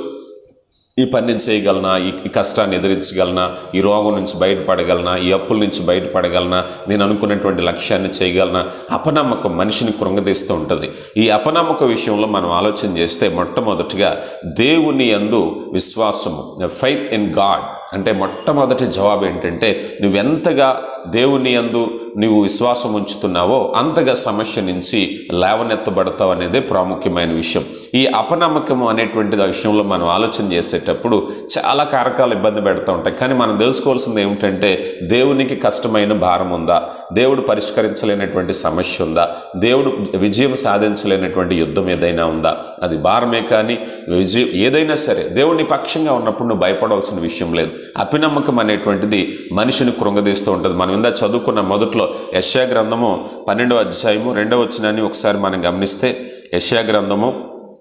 ఈ పని నేను చేయగలనా ఈ ఈ కష్టాన్ని ఎదిరించగలనా ఈ రోగం నుంచి బయటపడగలనా ఈ అప్పుల నుంచి బయటపడగలనా నేను అనుకున్నటువంటి లక్ష్యాన్ని చేయగలనా అపనమ్మకం మనిషిని కృంగదీస్తూ ఉంటుంది ఈ అపనమ్మక విషయంలో మనం ఆలోచన చేస్తే మొట్టమొదటిగా దేవుని యందు విశ్వాసము ఫైత్ ఇన్ గాడ్ అంటే మొట్టమొదటి జవాబు ఏంటంటే నువ్వెంతగా దేవుని యందు నువ్వు విశ్వాసం ఉంచుతున్నావో అంతగా సమస్య నుంచి లేవనెత్తబడతావు అనేది ప్రాముఖ్యమైన విషయం ఈ అపనమ్మకం అనేటువంటి విషయంలో మనం ఆలోచన చేసేటప్పుడు చాలా కారకాలు ఇబ్బంది పెడతా ఉంటాయి కానీ మనం తెలుసుకోవాల్సింది ఏమిటంటే దేవునికి కష్టమైన భారం ఉందా దేవుడు పరిష్కరించలేనటువంటి సమస్య ఉందా దేవుడు విజయం సాధించలేనటువంటి యుద్ధం ఏదైనా ఉందా అది భారమే కానీ విజయం ఏదైనా సరే దేవుని పక్షంగా ఉన్నప్పుడు నువ్వు భయపడవలసిన విషయం లేదు అపినమ్మకం అనేటువంటిది మనిషిని కృంగదీస్తూ ఉంటుంది మనం ఇందా చదువుకున్న మొదట్లో యశ్యా గ్రంథము పన్నెండవ అధ్యాయము రెండవ వచ్చినాన్ని ఒకసారి మనం గమనిస్తే యశ్యా గ్రంథము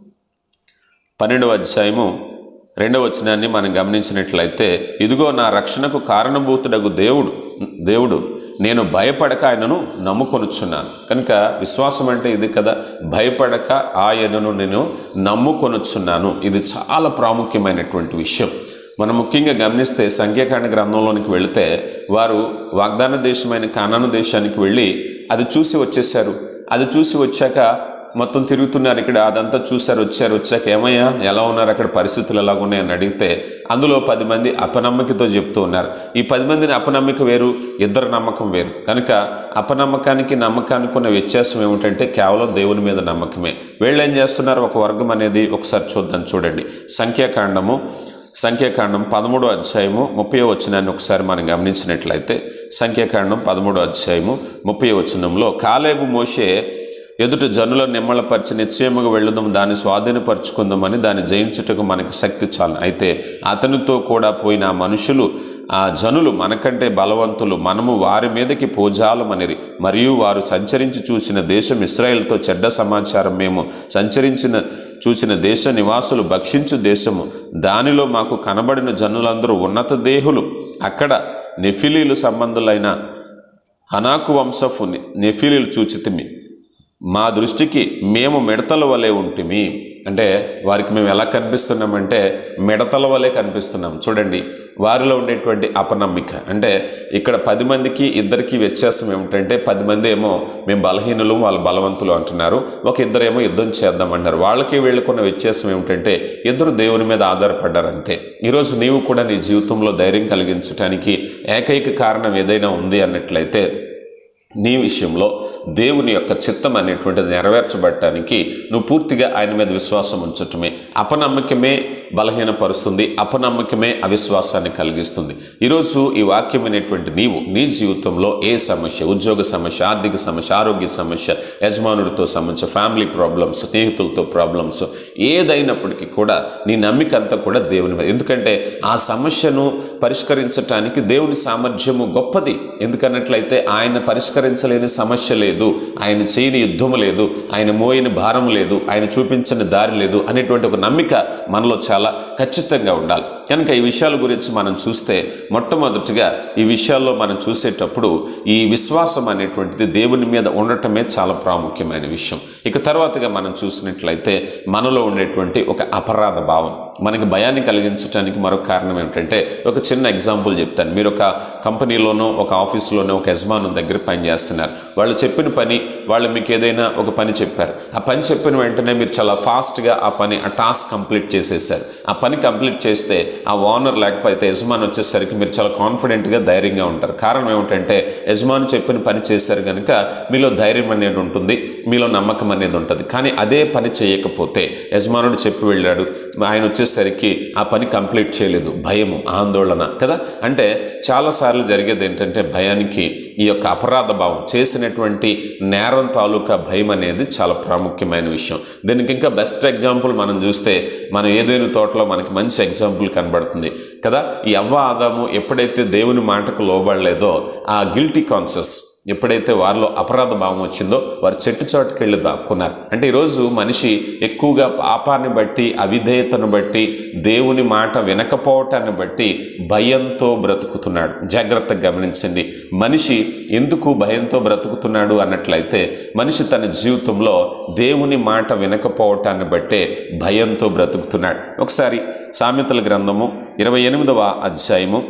పన్నెండవ అధ్యాయము రెండవ వచనాన్ని మనం గమనించినట్లయితే ఇదిగో నా రక్షణకు కారణభూతుడగు దేవుడు దేవుడు నేను భయపడక ఆయనను నమ్ముకొనుచున్నాను కనుక విశ్వాసం అంటే ఇది కదా భయపడక ఆయనను నేను నమ్ముకొనుచున్నాను ఇది చాలా ప్రాముఖ్యమైనటువంటి విషయం మనం ముఖ్యంగా గమనిస్తే సంఖ్యాకాండ గ్రంథంలోనికి వెళితే వారు వాగ్దాన దేశమైన కానాను దేశానికి వెళ్ళి అది చూసి వచ్చేసారు అది చూసి వచ్చాక మొత్తం తిరుగుతున్నారు ఇక్కడ అదంతా చూశారు వచ్చారు వచ్చాక ఏమయ్యా ఎలా ఉన్నారు అక్కడ పరిస్థితులు ఎలా ఉన్నాయని అడిగితే అందులో పది మంది అపనమ్మకతో చెప్తూ ఉన్నారు ఈ పది మందిని అపనమ్మక వేరు ఇద్దరు నమ్మకం వేరు కనుక అపనమ్మకానికి నమ్మకానికి ఉన్న వ్యత్యాసం ఏమిటంటే కేవలం దేవుని మీద నమ్మకమే వీళ్ళు ఏం చేస్తున్నారు ఒక వర్గం అనేది ఒకసారి చూద్దాం చూడండి సంఖ్యాకాండము సంఖ్యాకాండం పదమూడో అధ్యాయము ముప్పై వచనాన్ని ఒకసారి మనం గమనించినట్లయితే సంఖ్యాకాండం పదమూడో అధ్యాయము ముప్పై వచనంలో కాలేబు మోషే ఎదుట జనుల నిమ్మలపరిచి నిశ్చయముగా వెళ్ళడం దాన్ని స్వాధీనపరుచుకుందామని దాన్ని జయించుటకు మనకి శక్తి చాలు అయితే అతనితో కూడా పోయిన ఆ మనుషులు ఆ జనులు మనకంటే బలవంతులు మనము వారి మీదకి పూజాలమనిరి మరియు వారు సంచరించి చూసిన దేశం ఇస్రాయేల్తో చెడ్డ సమాచారం మేము సంచరించిన చూసిన దేశ నివాసులు భక్షించు దేశము దానిలో మాకు కనబడిన జనులందరూ ఉన్నత దేహులు అక్కడ నెఫిలీలు సంబంధులైన హనాకు వంశపు నె- నెఫిలీలు చూచితిమి మా దృష్టికి మేము మిడతల వలె ఉంటిమి అంటే వారికి మేము ఎలా కనిపిస్తున్నామంటే మిడతల వలె కనిపిస్తున్నాం చూడండి వారిలో ఉండేటువంటి అపనమ్మిక అంటే ఇక్కడ పది మందికి ఇద్దరికి వ్యత్యాసం ఏమిటంటే పది మంది ఏమో మేము బలహీనులు వాళ్ళు బలవంతులు అంటున్నారు ఒక ఇద్దరేమో యుద్ధం చేద్దాం అంటారు వాళ్ళకి వీళ్ళకున్న వ్యత్యాసం ఏమిటంటే ఇద్దరు దేవుని మీద ఆధారపడ్డారు అంతే ఈరోజు నీవు కూడా నీ జీవితంలో ధైర్యం కలిగించడానికి ఏకైక కారణం ఏదైనా ఉంది అన్నట్లయితే నీ విషయంలో దేవుని యొక్క చిత్తం అనేటువంటిది నెరవేర్చబడటానికి నువ్వు పూర్తిగా ఆయన మీద విశ్వాసం ఉంచటమే అపనమ్మకమే బలహీనపరుస్తుంది అపనమ్మకమే అవిశ్వాసాన్ని కలిగిస్తుంది ఈరోజు ఈ వాక్యం అనేటువంటి నీవు నీ జీవితంలో ఏ సమస్య ఉద్యోగ సమస్య ఆర్థిక సమస్య ఆరోగ్య సమస్య యజమానుడితో సమస్య ఫ్యామిలీ ప్రాబ్లమ్స్ స్నేహితులతో ప్రాబ్లమ్స్ ఏదైనప్పటికీ కూడా నీ నమ్మిక అంతా కూడా దేవుని మీద ఎందుకంటే ఆ సమస్యను పరిష్కరించటానికి దేవుని సామర్థ్యము గొప్పది ఎందుకన్నట్లయితే ఆయన పరిష్కరించలేని సమస్య లేదు ఆయన చేయని యుద్ధము లేదు ఆయన మోయని భారం లేదు ఆయన చూపించని దారి లేదు అనేటువంటి ఒక నమ్మిక మనలో చాలా ఖచ్చితంగా ఉండాలి కనుక ఈ విషయాల గురించి మనం చూస్తే మొట్టమొదటిగా ఈ విషయాల్లో మనం చూసేటప్పుడు ఈ విశ్వాసం అనేటువంటిది దేవుని మీద ఉండటమే చాలా ప్రాముఖ్యమైన విషయం ఇక తర్వాతగా మనం చూసినట్లయితే మనలో ఉండేటువంటి ఒక అపరాధ భావం మనకి భయాన్ని కలిగించడానికి మరొక కారణం ఏమిటంటే ఒక చిన్న ఎగ్జాంపుల్ చెప్తాను మీరు ఒక కంపెనీలోనో ఒక ఆఫీస్లోనో ఒక యజమానుల దగ్గర పని చేస్తున్నారు వాళ్ళు చెప్పిన పని వాళ్ళు మీకు ఏదైనా ఒక పని చెప్పారు ఆ పని చెప్పిన వెంటనే మీరు చాలా ఫాస్ట్గా ఆ పని ఆ టాస్క్ కంప్లీట్ చేసేసారు ఆ పని కంప్లీట్ చేస్తే ఆ ఓనర్ లేకపోతే యజమాని వచ్చేసరికి మీరు చాలా కాన్ఫిడెంట్గా ధైర్యంగా ఉంటారు కారణం ఏమిటంటే యజమాని చెప్పిన పని చేశారు కనుక మీలో ధైర్యం అనేది ఉంటుంది మీలో నమ్మకం అనేది ఉంటుంది కానీ అదే పని చేయకపోతే యజమానుడు చెప్పి వెళ్ళాడు ఆయన వచ్చేసరికి ఆ పని కంప్లీట్ చేయలేదు భయము ఆందోళన కదా అంటే చాలాసార్లు జరిగేది ఏంటంటే భయానికి ఈ యొక్క అపరాధ భావం చేసినటువంటి నేరం తాలూకా భయం అనేది చాలా ప్రాముఖ్యమైన విషయం దీనికి ఇంకా బెస్ట్ ఎగ్జాంపుల్ మనం చూస్తే మనం ఏదైనా తోటలో మనకి మంచి ఎగ్జాంపుల్ కనబడుతుంది కదా ఈ అవ్వ ఆదాము ఎప్పుడైతే దేవుని మాటకు లోబడలేదో ఆ గిల్టీ కాన్షియస్ ఎప్పుడైతే వారిలో అపరాధ భావం వచ్చిందో వారు చెట్టు చోటుకి వెళ్ళి దాక్కున్నారు అంటే ఈరోజు మనిషి ఎక్కువగా పాపాన్ని బట్టి అవిధేయతను బట్టి దేవుని మాట వినకపోవటాన్ని బట్టి భయంతో బ్రతుకుతున్నాడు జాగ్రత్తగా గమనించండి మనిషి ఎందుకు భయంతో బ్రతుకుతున్నాడు అన్నట్లయితే మనిషి తన జీవితంలో దేవుని మాట వినకపోవటాన్ని బట్టే భయంతో బ్రతుకుతున్నాడు ఒకసారి సామెతల గ్రంథము ఇరవై ఎనిమిదవ అధ్యాయము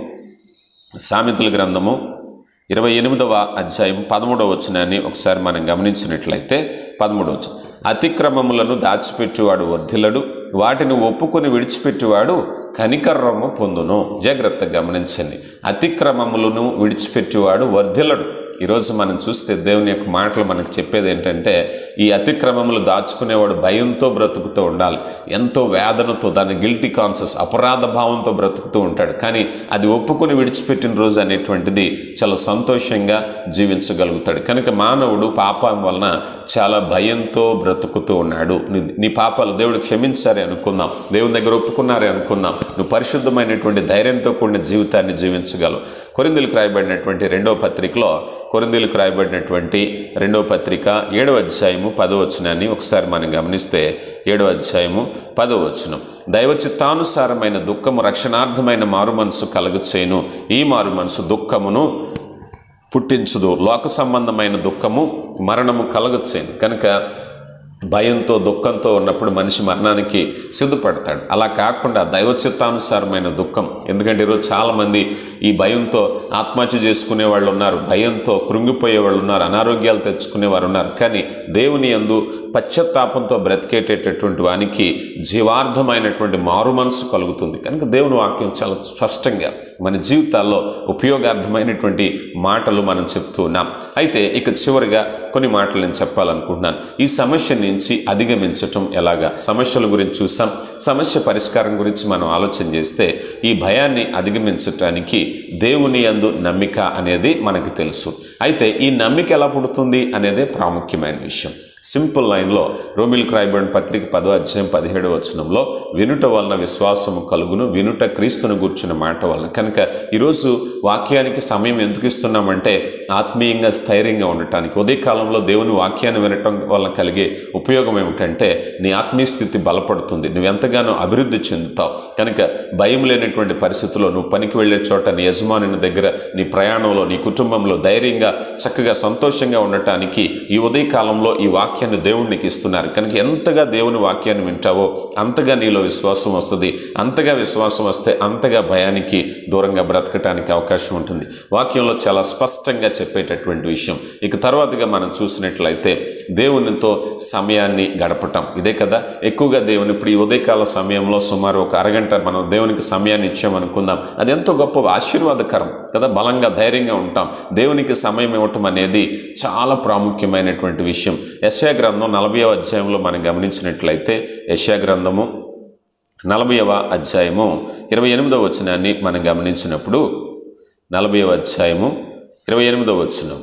సామెతల గ్రంథము ఇరవై ఎనిమిదవ అధ్యాయం పదమూడవ వచనాన్ని ఒకసారి మనం గమనించినట్లయితే పదమూడవ వచనం అతిక్రమములను దాచిపెట్టేవాడు వర్ధిల్లడు వాటిని ఒప్పుకొని విడిచిపెట్టేవాడు కనికర్రము పొందును జాగ్రత్తగా గమనించండి అతిక్రమములను విడిచిపెట్టేవాడు వర్ధిల్లడు ఈరోజు మనం చూస్తే దేవుని యొక్క మాటలు మనకు చెప్పేది ఏంటంటే ఈ అతిక్రమములు దాచుకునేవాడు భయంతో బ్రతుకుతూ ఉండాలి ఎంతో వేదనతో దాని గిల్టీ కాన్షియస్ అపరాధ భావంతో బ్రతుకుతూ ఉంటాడు కానీ అది ఒప్పుకొని విడిచిపెట్టిన రోజు అనేటువంటిది చాలా సంతోషంగా జీవించగలుగుతాడు కనుక మానవుడు పాపం వలన చాలా భయంతో బ్రతుకుతూ ఉన్నాడు నీ నీ పాపాలు దేవుడు క్షమించారే అనుకుందాం దేవుని దగ్గర ఒప్పుకున్నారే అనుకుందాం నువ్వు పరిశుద్ధమైనటువంటి ధైర్యంతో కూడిన జీవితాన్ని జీవించగలవు కొరిందులకు రాయబడినటువంటి రెండవ పత్రికలో కొరిందులకు రాయబడినటువంటి రెండవ పత్రిక ఏడవ అధ్యాయము పదవ వచనాన్ని ఒకసారి మనం గమనిస్తే ఏడవ అధ్యాయము పదవ వచనం దైవ చిత్తానుసారమైన దుఃఖము రక్షణార్థమైన మారు మనసు కలుగుచేను ఈ మారు మనసు దుఃఖమును పుట్టించుదు లోక సంబంధమైన దుఃఖము మరణము కలగచ్చేను కనుక భయంతో దుఃఖంతో ఉన్నప్పుడు మనిషి మరణానికి సిద్ధపడతాడు అలా కాకుండా దైవ చిత్తానుసారమైన దుఃఖం ఎందుకంటే ఈరోజు చాలామంది ఈ భయంతో ఆత్మహత్య చేసుకునే వాళ్ళు ఉన్నారు భయంతో కృంగిపోయే వాళ్ళు ఉన్నారు అనారోగ్యాలు తెచ్చుకునే వారు ఉన్నారు కానీ దేవుని యందు పశ్చాత్తాపంతో బ్రతికేటటువంటి వానికి జీవార్థమైనటువంటి మారు మనసు కలుగుతుంది కనుక దేవుని వాక్యం చాలా స్పష్టంగా మన జీవితాల్లో ఉపయోగార్థమైనటువంటి మాటలు మనం చెప్తూ ఉన్నాం అయితే ఇక చివరిగా కొన్ని మాటలు నేను చెప్పాలనుకుంటున్నాను ఈ సమస్య నుంచి అధిగమించటం ఎలాగా సమస్యల గురించి చూసాం సమస్య పరిష్కారం గురించి మనం ఆలోచన చేస్తే ఈ భయాన్ని అధిగమించటానికి దేవుని యందు నమ్మిక అనేది మనకి తెలుసు అయితే ఈ నమ్మిక ఎలా పుడుతుంది అనేదే ప్రాముఖ్యమైన విషయం సింపుల్ లైన్లో రోమిల్కి రాయబడిన పత్రిక పదో అధ్యాయం పదిహేడు వచనంలో వినుట వలన విశ్వాసము కలుగును వినుట క్రీస్తును కూర్చున్న మాట వలన కనుక ఈరోజు వాక్యానికి సమయం ఎందుకు ఇస్తున్నామంటే ఆత్మీయంగా స్థైర్యంగా ఉండటానికి ఉదయ కాలంలో దేవుని వాక్యాన్ని వినటం వల్ల కలిగే ఉపయోగం ఏమిటంటే నీ ఆత్మీయ స్థితి బలపడుతుంది నువ్వు ఎంతగానో అభివృద్ధి చెందుతావు కనుక భయం లేనటువంటి పరిస్థితుల్లో నువ్వు పనికి వెళ్ళే చోట నీ యజమాని దగ్గర నీ ప్రయాణంలో నీ కుటుంబంలో ధైర్యంగా చక్కగా సంతోషంగా ఉండటానికి ఈ ఉదయ కాలంలో ఈ వాక్యాన్ని దేవుడు నీకు ఇస్తున్నారు కనుక ఎంతగా దేవుని వాక్యాన్ని వింటావో అంతగా నీలో విశ్వాసం వస్తుంది అంతగా విశ్వాసం వస్తే అంతగా భయానికి దూరంగా బ్రతకటానికి అవకాశం ఉంటుంది వాక్యంలో చాలా స్పష్టంగా చెప్పేటటువంటి విషయం ఇక తర్వాతగా మనం చూసినట్లయితే దేవునితో సమయాన్ని గడపటం ఇదే కదా ఎక్కువగా దేవుని ఇప్పుడు ఈ ఉదయకాల సమయంలో సుమారు ఒక అరగంట మనం దేవునికి సమయాన్ని ఇచ్చామనుకుందాం అది ఎంతో గొప్ప ఆశీర్వాదకరం కదా బలంగా ధైర్యంగా ఉంటాం దేవునికి సమయం ఇవ్వటం అనేది చాలా ప్రాముఖ్యమైనటువంటి విషయం యశా గ్రంథం నలభై అధ్యాయంలో మనం గమనించినట్లయితే యశా గ్రంథము నలభైవ అధ్యాయము ఇరవై ఎనిమిదవ వచనాన్ని మనం గమనించినప్పుడు నలభైవ అధ్యాయము ఇరవై ఎనిమిదవ వచనం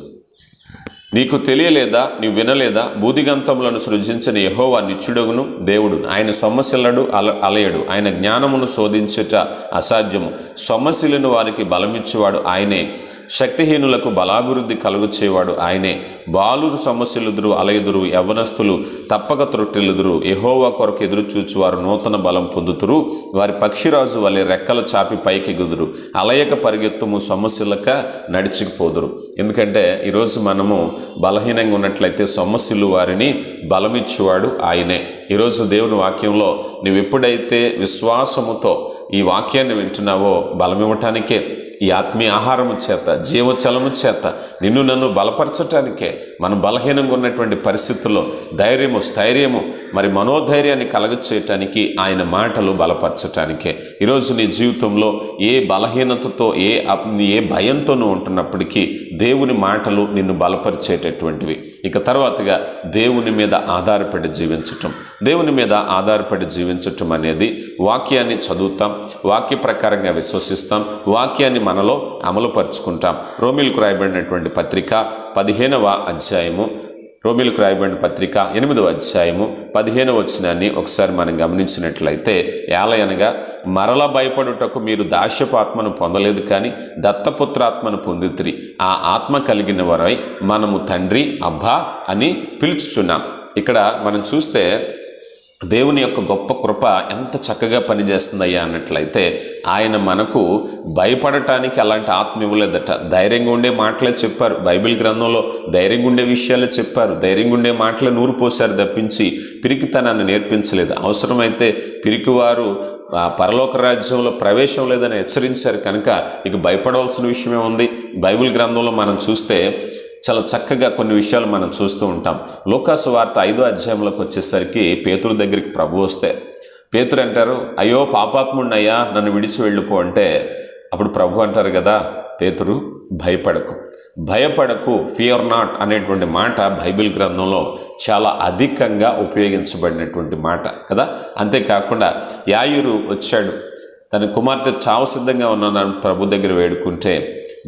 నీకు తెలియలేదా నీవు వినలేదా బూదిగంతములను సృజించిన యహోవా నిత్యుడగును దేవుడు ఆయన సొమ్మశిల్లడు అల అలయడు ఆయన జ్ఞానమును శోధించుట అసాధ్యము సొమ్మశిలను వారికి బలమిచ్చేవాడు ఆయనే శక్తిహీనులకు బలాభివృద్ధి కలుగు చేయవాడు ఆయనే బాలురు సమస్యలుదురు అలయుదురు యవ్వనస్తులు తప్పక త్రొట్టిల్లుదురు ఎహోవా కొరకు ఎదురు చూచువారు నూతన బలం పొందుతురు వారి పక్షిరాజు వలె రెక్కలు చాపి పైకెగుదురు అలయక పరిగెత్తుము సమస్యలక నడిచిపోదురు ఎందుకంటే ఈరోజు మనము బలహీనంగా ఉన్నట్లయితే సమస్యలు వారిని బలమిచ్చేవాడు ఆయనే ఈరోజు దేవుని వాక్యంలో నువ్వు ఎప్పుడైతే విశ్వాసముతో ఈ వాక్యాన్ని వింటున్నావో బలమివ్వటానికే ఈ ఆత్మీయ ఆహారము చేత జీవచలము చేత నిన్ను నన్ను బలపరచటానికే మనం బలహీనంగా ఉన్నటువంటి పరిస్థితుల్లో ధైర్యము స్థైర్యము మరి మనోధైర్యాన్ని కలగచేయటానికి ఆయన మాటలు బలపరచటానికే ఈరోజు నీ జీవితంలో ఏ బలహీనతతో ఏ అప్- ఏ భయంతో నువ్వు ఉంటున్నప్పటికీ దేవుని మాటలు నిన్ను బలపరిచేటటువంటివి ఇక తర్వాతగా దేవుని మీద ఆధారపడి జీవించటం దేవుని మీద ఆధారపడి జీవించటం అనేది వాక్యాన్ని చదువుతాం వాక్య ప్రకారంగా విశ్వసిస్తాం వాక్యాన్ని మనలో అమలుపరుచుకుంటాం రోమిల్కు రాయబడినటువంటి పత్రిక పదిహేనవ అధ్యాయము రోమిలకు రాయబడిన పత్రిక ఎనిమిదవ అధ్యాయము పదిహేనవ వచనాన్ని ఒకసారి మనం గమనించినట్లయితే ఏలయనగా మరల భయపడుటకు మీరు దాస్యపాత్మను పొందలేదు కానీ దత్తపుత్రాత్మను పొందితిరి ఆ ఆత్మ కలిగిన వారై మనము తండ్రి అబ్బా అని పిలుచుచున్నాం ఇక్కడ మనం చూస్తే దేవుని యొక్క గొప్ప కృప ఎంత చక్కగా పనిచేస్తుందయ్యా అన్నట్లయితే ఆయన మనకు భయపడటానికి అలాంటి ఆత్మ ఇవ్వలేదట ధైర్యంగా ఉండే మాటలే చెప్పారు బైబిల్ గ్రంథంలో ధైర్యంగా ఉండే విషయాలే చెప్పారు ధైర్యంగా ఉండే మాటలే నూరు పోసారు తప్పించి పిరికితనాన్ని నేర్పించలేదు అవసరమైతే పిరికివారు ఆ పరలోక రాజ్యంలో ప్రవేశం లేదని హెచ్చరించారు కనుక ఇక భయపడవలసిన విషయమే ఉంది బైబిల్ గ్రంథంలో మనం చూస్తే చాలా చక్కగా కొన్ని విషయాలు మనం చూస్తూ ఉంటాం లోకాసు వార్త ఐదో అధ్యాయంలోకి వచ్చేసరికి పేతురు దగ్గరికి ప్రభు వస్తే పేతురు అంటారు అయ్యో పాపాత్ముడినయ్యా నన్ను విడిచి వెళ్ళిపో అంటే అప్పుడు ప్రభు అంటారు కదా పేతురు భయపడకు భయపడకు ఫియర్ నాట్ అనేటువంటి మాట బైబిల్ గ్రంథంలో చాలా అధికంగా ఉపయోగించబడినటువంటి మాట కదా అంతేకాకుండా యాయురు వచ్చాడు తన కుమార్తె చావు సిద్ధంగా ఉన్న ప్రభు దగ్గర వేడుకుంటే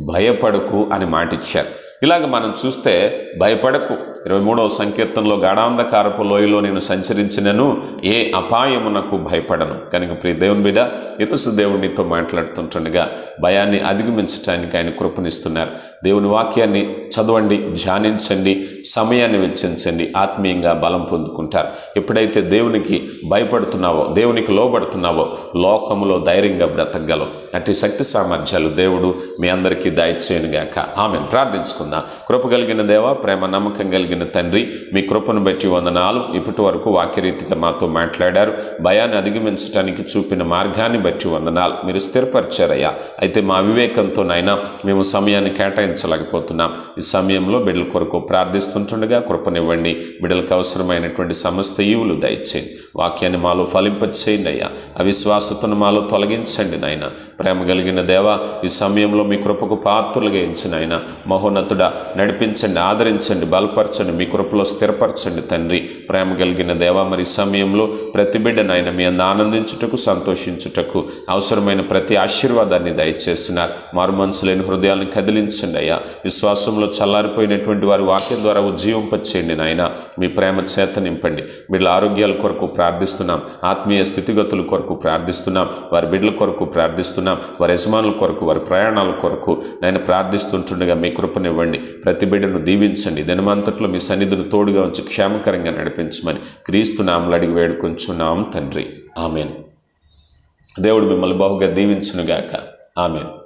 భయపడకు అని మాట ఇచ్చారు ఇలాగ మనం చూస్తే భయపడకు ఇరవై మూడవ సంకీర్తనలో గాఢాంధకారపు లోయలో నేను సంచరించినను ఏ అపాయమునకు భయపడను కనుక ప్రియ దేవుని బిడ్డ ఈరోజు దేవుడు నీతో మాట్లాడుతుంటుండగా భయాన్ని అధిగమించడానికి ఆయన కృపనిస్తున్నారు దేవుని వాక్యాన్ని చదవండి ధ్యానించండి సమయాన్ని వెచ్చించండి ఆత్మీయంగా బలం పొందుకుంటారు ఎప్పుడైతే దేవునికి భయపడుతున్నావో దేవునికి లోబడుతున్నావో లోకములో ధైర్యంగా బ్రతకగలవు అట్టి శక్తి సామర్థ్యాలు దేవుడు మీ అందరికీ దయచేయనుగాక ఆమె ప్రార్థించుకుందాం కృప కలిగిన దేవ ప్రేమ నమ్మకం కలిగిన తండ్రి మీ కృపను బట్టి వందనాలు ఇప్పటి వరకు వాక్యరీతిగా మాతో మాట్లాడారు భయాన్ని అధిగమించడానికి చూపిన మార్గాన్ని బట్టి వందనాలు మీరు స్థిరపరిచారయ్యా అయితే మా వివేకంతో నైనా మేము సమయాన్ని కేటాయించలేకపోతున్నాం ఈ సమయంలో బిడ్డల కొరకు ప్రార్థిస్తుంటుండగా కృపనివ్వండి బిడ్డలకు అవసరమైనటువంటి సమస్త ఈవులు దయచేయండి వాక్యాన్ని మాలో ఫలింపచేయండి అయ్యా అవిశ్వాసతను మాలో తొలగించండి నాయన ప్రేమ కలిగిన దేవ ఈ సమయంలో మీ కృపకు పాత్రలుగా ఎంచిన ఆయన మహోన్నతుడా నడిపించండి ఆదరించండి బలపరచండి మీ కృపలో స్థిరపరచండి తండ్రి ప్రేమ కలిగిన దేవ మరి ఈ సమయంలో ప్రతి బిడ్డను ఆయన మీ అందు ఆనందించుటకు సంతోషించుటకు అవసరమైన ప్రతి ఆశీర్వాదాన్ని దయచేస్తున్నారు మారు మనసు లేని హృదయాలను కదిలించండి అయ్యా విశ్వాసంలో చల్లారిపోయినటువంటి వారి వాక్యం ద్వారా ఉజ్జీవింపచేయండి నాయన మీ ప్రేమ చేత నింపండి బిడ్డల ఆరోగ్యాల కొరకు ప్రార్థిస్తున్నాం ఆత్మీయ స్థితిగతుల కొరకు ప్రార్థిస్తున్నాం వారి బిడ్డల కొరకు ప్రార్థిస్తున్నాం వారి యజమానుల కొరకు వారి ప్రయాణాల కొరకు నేను ప్రార్థిస్తుంటుండగా మీ కృపనివ్వండి ప్రతి బిడ్డను దీవించండి దినమంతట్లో మీ సన్నిధిని తోడుగా ఉంచి క్షేమకరంగా నడిపించమని క్రీస్తు నామలు అడిగి వేడుకుంటున్నాం తండ్రి ఆమెన్ దేవుడు మిమ్మల్ని బహుగా దీవించునుగాక ఆమెన్